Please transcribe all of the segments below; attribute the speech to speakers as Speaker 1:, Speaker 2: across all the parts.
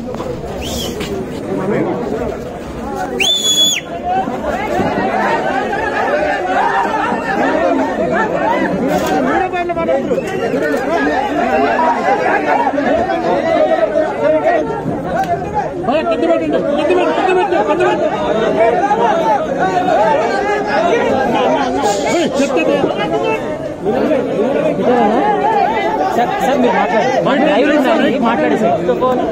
Speaker 1: Sir sir మీరు మాట్లాడండి live ఉందండి మాట్లాడి సార్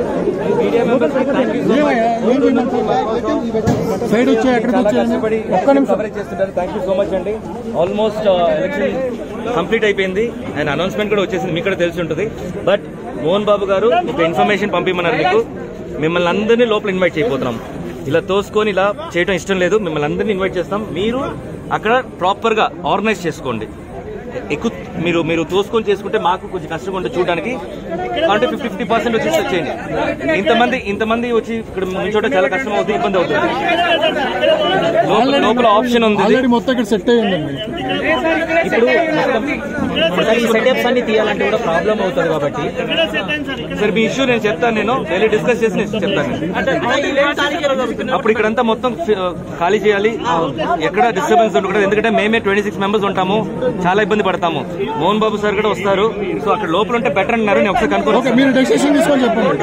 Speaker 2: సైడ్ వచ్చి ఎక్కడికి
Speaker 3: చాలా
Speaker 2: వచ్చాయండి
Speaker 3: కష్టపడి
Speaker 2: ఒక్క నిమిషం
Speaker 3: కవరేజ్ చేస్తుంటారు థ్యాంక్ యూ సో మచ్ అండి ఆల్మోస్ట్ ఎలక్షన్ కంప్లీట్ అయిపోయింది అండ్ అనౌన్స్మెంట్ కూడా వచ్చేసింది మీకు కూడా తెలిసి ఉంటుంది బట్ మోహన్ బాబు గారు ఒక ఇన్ఫర్మేషన్ పంపిమన్నారు మీకు మిమ్మల్ని అందరినీ లోపల ఇన్వైట్ చేయబోతున్నాం ఇలా తోసుకొని ఇలా చేయడం ఇష్టం లేదు మిమ్మల్ని అందరినీ ఇన్వైట్ చేస్తాం మీరు అక్కడ ప్రాపర్ గా ఆర్గనైజ్ చేసుకోండి ఎక్కువ మీరు మీరు తోసుకొని చేసుకుంటే మాకు కొంచెం కష్టంగా ఉంటుంది చూడడానికి అంటే ఫిఫ్టీ ఫిఫ్టీ పర్సెంట్ వచ్చి వచ్చేయండి ఇంతమంది ఇంతమంది వచ్చి ఇక్కడ నుంచోట చాలా కష్టం అవుతుంది ఇబ్బంది అవుతుంది లోపల- లోపల ఆప్షన్ ఉంది ఇది.
Speaker 2: ఆల్రెడీ మొత్తం ఇక్కడ సెట్ అయ్యిందండి
Speaker 1: ఇప్పుడు మొత్తం ఈ సెటప్స్ అన్ని తీయాలంటే కూడా ప్రాబ్లం అవుతుంది కాబట్టి
Speaker 3: సరే మీ ఇష్యూ నేను చెప్తాను నేను వెళ్ళి డిస్కస్ చేసి నేను చెప్తాను నేను. అప్పుడు ఇక్కడంతా మొత్తం ఫి- ఖాళీ చేయాలి ఎక్కడ డిస్టర్బెన్స్ ఉండకూడదు ఎందుకంటే మేమే ట్వంటీ సిక్స్ మెంబర్స్ ఉంటాము చాలా ఇబ్బంది పడతాము మోహన్ బాబు సార్ కూడా వస్తారు సో అక్కడ లోపల ఉంటే బెటర్ అన్నారు నేను ఒకసారి
Speaker 2: ఓకే
Speaker 3: కనుక్కోను
Speaker 2: మీరు డెసిషన్ తీసుకొని చెప్పండి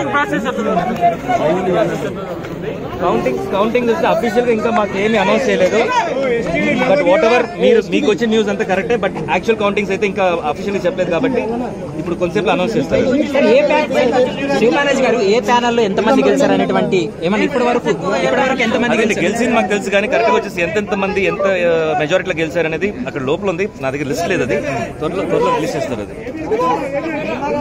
Speaker 3: కౌంటింగ్ కౌంటింగ్ చూస్తే అఫీషియల్ గా ఇంకా మాకు ఏమీ అనౌన్స్ చేయలేదు బట్ వాట్ ఎవర్ మీరు మీకు వచ్చిన న్యూస్ అంతా కరెక్టే బట్ యాక్చువల్ కౌంటింగ్స్ అయితే ఇంకా అఫీషియల్ చెప్పలేదు కాబట్టి ఇప్పుడు కొంచెంసేపు అనౌన్స్ చేస్తారు
Speaker 1: సార్ ఏ శివమారాజ్ గారు ఏ ప్యానల్ లో ఎంతమంది గెలిచారు అనేటువంటి ఏమన్నా ఇప్పటి వరకు ఇప్పటి వరకు ఎంతమంది
Speaker 3: అదే
Speaker 1: గెలిచారు
Speaker 3: గెలిచింది మాకు తెలుసు కానీ కరెక్ట్ గా వచ్చేసి ఎంతెంత మంది ఎంత మెజారిటీలో గెలిచారు అనేది అక్కడ లోపల ఉంది నా దగ్గర లిస్ట్ లేదు అది త్వరలో త్వరలో రిలీజ్ చేస్తారు అది